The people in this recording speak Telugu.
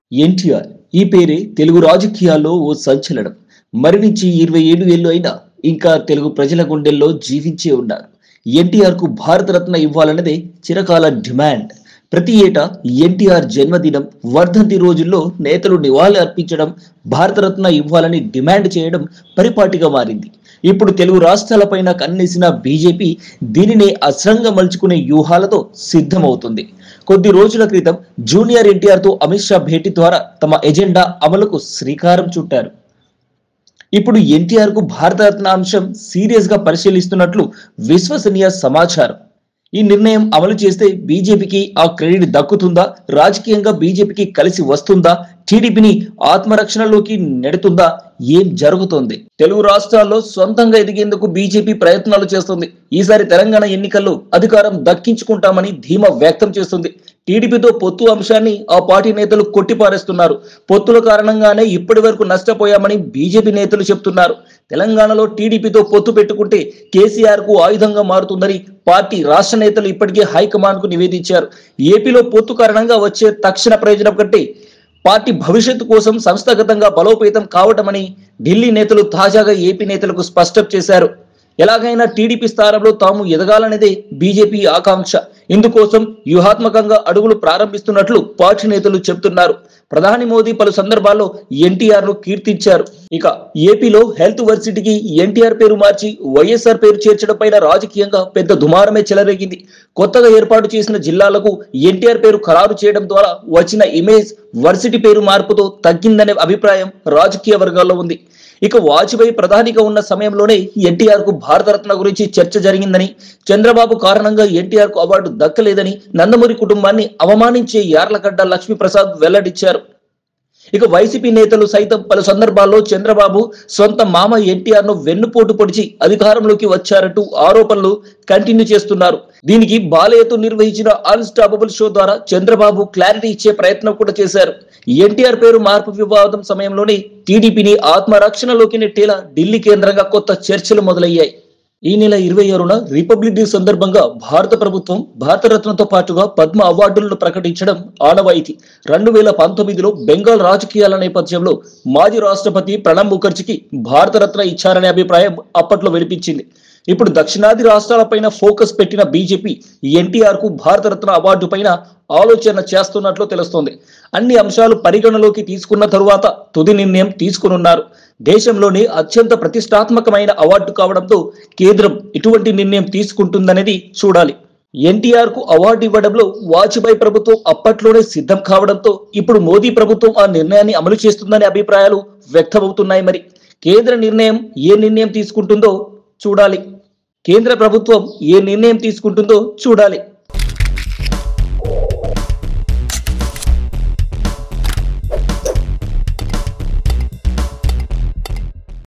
ఎన్టీఆర్ ఈ పేరే తెలుగు రాజకీయాల్లో ఓ సంచలనం మరణించి ఇరవై ఏడు ఏళ్ళు అయినా ఇంకా తెలుగు ప్రజల గుండెల్లో జీవించే ఉన్నారు ఎన్టీఆర్ కు భారతరత్న ఇవ్వాలన్నదే చిరకాల డిమాండ్ ప్రతి ఏటా ఎన్టీఆర్ జన్మదినం వర్ధంతి రోజుల్లో నేతలు నివాళి అర్పించడం భారతరత్న ఇవ్వాలని డిమాండ్ చేయడం పరిపాటిగా మారింది ఇప్పుడు తెలుగు రాష్ట్రాలపైన కన్నేసిన బీజేపీ దీనిని అస్త్రంగా మలుచుకునే వ్యూహాలతో సిద్ధమవుతుంది కొద్ది రోజుల క్రితం జూనియర్ ఎన్టీఆర్ తో అమిత్ షా భేటీ ద్వారా తమ ఎజెండా అమలుకు శ్రీకారం చుట్టారు ఇప్పుడు ఎన్టీఆర్ కు భారతరత్న అంశం సీరియస్ గా పరిశీలిస్తున్నట్లు విశ్వసనీయ సమాచారం ఈ నిర్ణయం అమలు చేస్తే బీజేపీకి ఆ క్రెడిట్ దక్కుతుందా రాజకీయంగా బీజేపీకి కలిసి వస్తుందా టీడీపీని ఆత్మరక్షణలోకి నెడుతుందా ఏం జరుగుతోంది తెలుగు రాష్ట్రాల్లో సొంతంగా ఎదిగేందుకు బీజేపీ ప్రయత్నాలు చేస్తుంది ఈసారి తెలంగాణ ఎన్నికల్లో అధికారం దక్కించుకుంటామని ధీమా వ్యక్తం చేస్తుంది టీడీపీతో పొత్తు అంశాన్ని ఆ పార్టీ నేతలు కొట్టిపారేస్తున్నారు పొత్తుల కారణంగానే ఇప్పటి వరకు నష్టపోయామని బీజేపీ నేతలు చెప్తున్నారు తెలంగాణలో టీడీపీతో పొత్తు పెట్టుకుంటే కేసీఆర్ కు ఆయుధంగా మారుతుందని పార్టీ రాష్ట్ర నేతలు ఇప్పటికే హైకమాండ్ కు నివేదించారు ఏపీలో పొత్తు కారణంగా వచ్చే తక్షణ ప్రయోజనం కంటే పార్టీ భవిష్యత్తు కోసం సంస్థాగతంగా బలోపేతం కావటమని ఢిల్లీ నేతలు తాజాగా ఏపీ నేతలకు స్పష్టం చేశారు ఎలాగైనా టీడీపీ స్థానంలో తాము ఎదగాలనేదే బీజేపీ ఆకాంక్ష ఇందుకోసం వ్యూహాత్మకంగా అడుగులు ప్రారంభిస్తున్నట్లు పార్టీ నేతలు చెబుతున్నారు ప్రధాని మోదీ పలు సందర్భాల్లో ఎన్టీఆర్ ను కీర్తించారు ఇక ఏపీలో హెల్త్ వర్సిటీకి ఎన్టీఆర్ పేరు మార్చి వైఎస్ఆర్ పేరు చేర్చడం పైన రాజకీయంగా పెద్ద దుమారమే చెలరేగింది కొత్తగా ఏర్పాటు చేసిన జిల్లాలకు ఎన్టీఆర్ పేరు ఖరారు చేయడం ద్వారా వచ్చిన ఇమేజ్ వర్సిటీ పేరు మార్పుతో తగ్గిందనే అభిప్రాయం రాజకీయ వర్గాల్లో ఉంది ఇక వాజ్పేయి ప్రధానిగా ఉన్న సమయంలోనే ఎన్టీఆర్ కు భారతరత్న గురించి చర్చ జరిగిందని చంద్రబాబు కారణంగా ఎన్టీఆర్ కు అవార్డు దక్కలేదని నందమూరి కుటుంబాన్ని అవమానించే యార్లగడ్డ లక్ష్మీప్రసాద్ వెల్లడించారు ఇక వైసీపీ నేతలు సైతం పలు సందర్భాల్లో చంద్రబాబు సొంత మామ ఎన్టీఆర్ ను వెన్నుపోటు పొడిచి అధికారంలోకి వచ్చారంటూ ఆరోపణలు కంటిన్యూ చేస్తున్నారు దీనికి బాలయ్యతో నిర్వహించిన అన్స్టాపబుల్ షో ద్వారా చంద్రబాబు క్లారిటీ ఇచ్చే ప్రయత్నం కూడా చేశారు ఎన్టీఆర్ పేరు మార్పు వివాదం సమయంలోనే టీడీపీని ఆత్మరక్షణలోకి నెట్టేలా ఢిల్లీ కేంద్రంగా కొత్త చర్చలు మొదలయ్యాయి ఈ నెల ఇరవై ఆరున రిపబ్లిక్ డే సందర్భంగా భారత ప్రభుత్వం భారతరత్నతో పాటుగా పద్మ అవార్డులను ప్రకటించడం ఆనవాయితీ రెండు వేల పంతొమ్మిదిలో బెంగాల్ రాజకీయాల నేపథ్యంలో మాజీ రాష్ట్రపతి ప్రణబ్ ముఖర్జీకి భారతరత్న ఇచ్చారనే అభిప్రాయం అప్పట్లో వినిపించింది ఇప్పుడు దక్షిణాది రాష్ట్రాలపైన ఫోకస్ పెట్టిన బీజేపీ ఎన్టీఆర్ కు భారతరత్న అవార్డు పైన ఆలోచన చేస్తున్నట్లు తెలుస్తోంది అన్ని అంశాలు పరిగణలోకి తీసుకున్న తరువాత తుది నిర్ణయం తీసుకునున్నారు దేశంలోనే అత్యంత ప్రతిష్టాత్మకమైన అవార్డు కావడంతో కేంద్రం ఎటువంటి నిర్ణయం తీసుకుంటుందనేది చూడాలి ఎన్టీఆర్ కు అవార్డు ఇవ్వడంలో వాజ్పేయి ప్రభుత్వం అప్పట్లోనే సిద్ధం కావడంతో ఇప్పుడు మోదీ ప్రభుత్వం ఆ నిర్ణయాన్ని అమలు చేస్తుందనే అభిప్రాయాలు వ్యక్తమవుతున్నాయి మరి కేంద్ర నిర్ణయం ఏ నిర్ణయం తీసుకుంటుందో చూడాలి కేంద్ర ప్రభుత్వం ఏ నిర్ణయం తీసుకుంటుందో చూడాలి